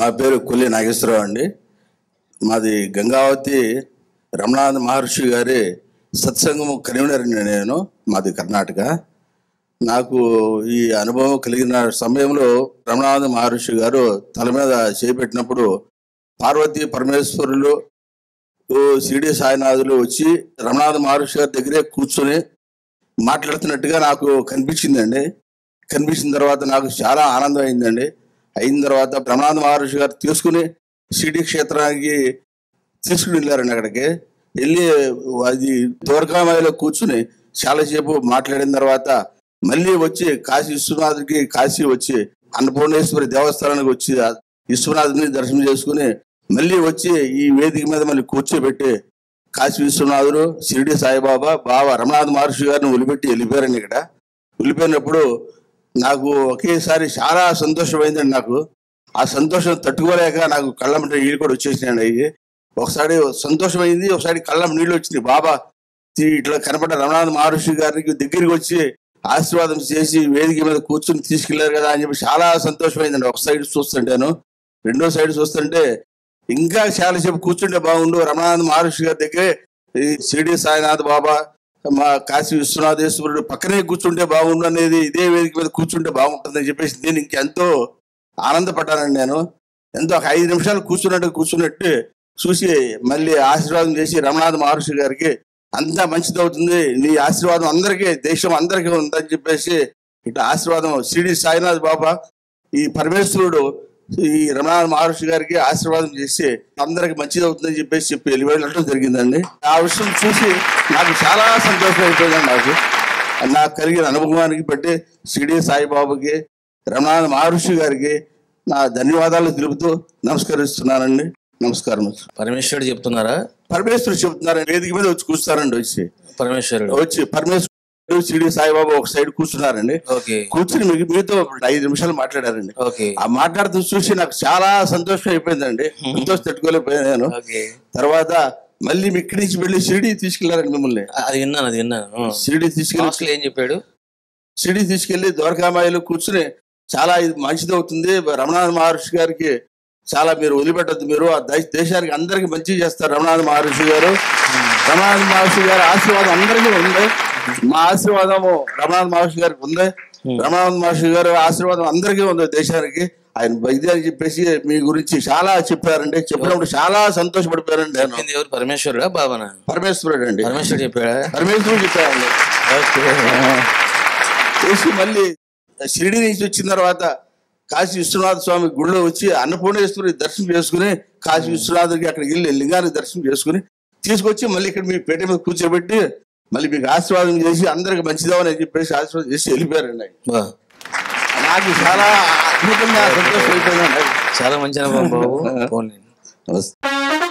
పేరు కొల్లి నాగేశ్వరరావు అండి మాది గంగావతి రమణానంద మహర్షి గారి సత్సంగము కన్వీనర్ అండి నేను మాది కర్ణాటక నాకు ఈ అనుభవం కలిగిన సమయంలో రమణానంద మహర్షి గారు తల మీద చేపెట్టినప్పుడు పార్వతీ పరమేశ్వరులు ఓ షిరిడి సాయినాథులు వచ్చి రమణాథ మహర్షి గారి దగ్గరే కూర్చొని మాట్లాడుతున్నట్టుగా నాకు కనిపించిందండి కనిపించిన తర్వాత నాకు చాలా ఆనందం అయిందండి అయిన తర్వాత రమణాథ మహర్షి గారు తీసుకుని షిరిడి క్షేత్రానికి తీసుకుని వెళ్ళారండి అక్కడికి వెళ్ళి అది దూరకామాయిలో కూర్చుని చాలాసేపు మాట్లాడిన తర్వాత మళ్ళీ వచ్చి కాశీ విశ్వనాథుడికి కాశీ వచ్చి అన్నపూర్ణేశ్వరి దేవస్థానానికి వచ్చి ఆ విశ్వనాథుని దర్శనం చేసుకుని మళ్ళీ వచ్చి ఈ వేదిక మీద మళ్ళీ కూర్చోబెట్టి కాశీ విశ్వనాథుడు షిరిడి సాయిబాబా బాబా రమణాథ మహర్షి గారిని వదిలిపెట్టి వెళ్ళిపోయారండి ఇక్కడ వెళ్ళిపోయినప్పుడు నాకు ఒకేసారి చాలా సంతోషమైందండి నాకు ఆ సంతోషం తట్టుకోలేక నాకు కళ్ళమంటే నీళ్ళు కూడా వచ్చేసినాయండి అవి ఒకసారి సంతోషమైంది ఒకసారి కళ్ళం నీళ్ళు వచ్చినాయి బాబా ఈ- ఇట్లా కనపడ్డ రమణాథ మహర్షి గారికి దగ్గరికి వచ్చి ఆశీర్వాదం చేసి వేదిక మీద కూర్చుని తీసుకెళ్లారు కదా అని చెప్పి చాలా సంతోషమైందండి ఒక సైడ్ చూస్తుంటాను రెండో సైడ్ చూస్తుంటే ఇంకా చాలాసేపు కూర్చుంటే బాగుండు రమణాథ మహర్షి గారి దగ్గరే ఈ షిరిడి సాయినాథ్ బాబా మా కాశీ విశ్వనాథేశ్వరుడు పక్కనే కూర్చుంటే బాగుండు అనేది ఇదే వేదిక మీద కూర్చుంటే బాగుంటుందని చెప్పేసి నేను ఇంకెంతో ఆనందపడ్డానండి నేను ఎంతో ఒక ఐదు నిమిషాలు కూర్చున్నట్టు కూర్చున్నట్టు చూసి మళ్ళీ ఆశీర్వాదం చేసి రమణాథ మహర్షి గారికి అంతా మంచిది అవుతుంది నీ ఆశీర్వాదం అందరికీ దేశం అందరికీ ఉందని చెప్పేసి ఇట్లా ఆశీర్వాదం షిరిడి సాయినాథ్ బాబా ఈ పరమేశ్వరుడు ఈ రమణాథ మహర్షి గారికి ఆశీర్వాదం చేసి అందరికి మంచిది అవుతుందని చెప్పేసి చెప్పి వెళ్ళడం జరిగిందండి ఆ విషయం చూసి నాకు చాలా సంతోషం అయిపోయిందండి నాకు నాకు కలిగిన అనుభవానికి బట్టి షిరిడి సాయిబాబాకి రమణాథ మహర్షి గారికి నా ధన్యవాదాలు తెలుపుతూ నమస్కరిస్తున్నానండి నమస్కారం పరమేశ్వరుడు చెప్తున్నారా పరమేశ్వరుడు చెప్తున్నారు వేదిక మీద వచ్చి కూర్చున్నారండి వచ్చి పరమేశ్వరుడు వచ్చి పరమేశ్వరుడు షిరిడి సాయిబాబా ఒక సైడ్ కూర్చున్నారండి ఓకే కూర్చుని మీకు మీతో ఐదు నిమిషాలు మాట్లాడారండి ఓకే ఆ మాట్లాడుతూ చూసి నాకు చాలా సంతోషం అయిపోయిందండి సంతోషం తట్టుకోలేకపోయాను నేను ఓకే తర్వాత మళ్ళీ మీ ఇక్కడి నుంచి వెళ్ళి షిరిడి తీసుకెళ్లారండి మిమ్మల్ని అది విన్నాను అది విన్నాను షిరిడి తీసుకెళ్ళి లాస్ట్ లో ఏం చెప్పాడు షిరిడి తీసుకెళ్లి ద్వారకామాయిలో కూర్చుని చాలా ఇది మంచిది అవుతుంది రమణాథ మహర్షి గారికి చాలా మీరు వదిలిపెట్టద్దు మీరు ఆ దేశ- దేశానికి అందరికి మంచి చేస్తారు రమణాథ మహర్షి గారు రమణాథ మహర్షి గారి ఆశీర్వాదం అందరికీ ఉంది మా ఆశీర్వాదము రమణాథ మహర్షి గారికి ఉంది రమణాథ మహర్షి గారు ఆశీర్వాదం అందరికీ ఉంది దేశానికి ఆయన వైద్య అని చెప్పేసి మీ గురించి చాలా చెప్పారండి చెప్పినప్పుడు చాలా సంతోషపడిపోయారండి నేను చెప్పింది ఎవరు పరమేశ్వరుడా బాబానా పరమేశ్వరుడు అండి పరమేశ్వరుడు చెప్పాడా పరమేశ్వరుడు చెప్పారండి ఓకే చేసి మళ్ళీ షిరిడి నుంచి వచ్చిన తర్వాత కాశీ విశ్వనాథ స్వామి గుడిలో వచ్చి అన్నపూర్ణేశ్వరి దర్శనం చేసుకుని కాశీ విశ్వనాథుడికి అక్కడికి వెళ్ళి లింగానికి దర్శనం చేసుకుని తీసుకొచ్చి మళ్ళీ ఇక్కడ మీ పేట మీద కూర్చోబెట్టి మళ్ళీ మీకు ఆశీర్వాదం చేసి అందరికి మంచిదామని చెప్పేసి ఆశీర్వాదం చేసి వెళ్ళిపోయారండి ఆయన. బా, నాకు చాలా అద్భుతంగా సంతోషం అయిపోయిందండి చాలా మంచి అనుభవం బాబు పోనీ. నమస్తే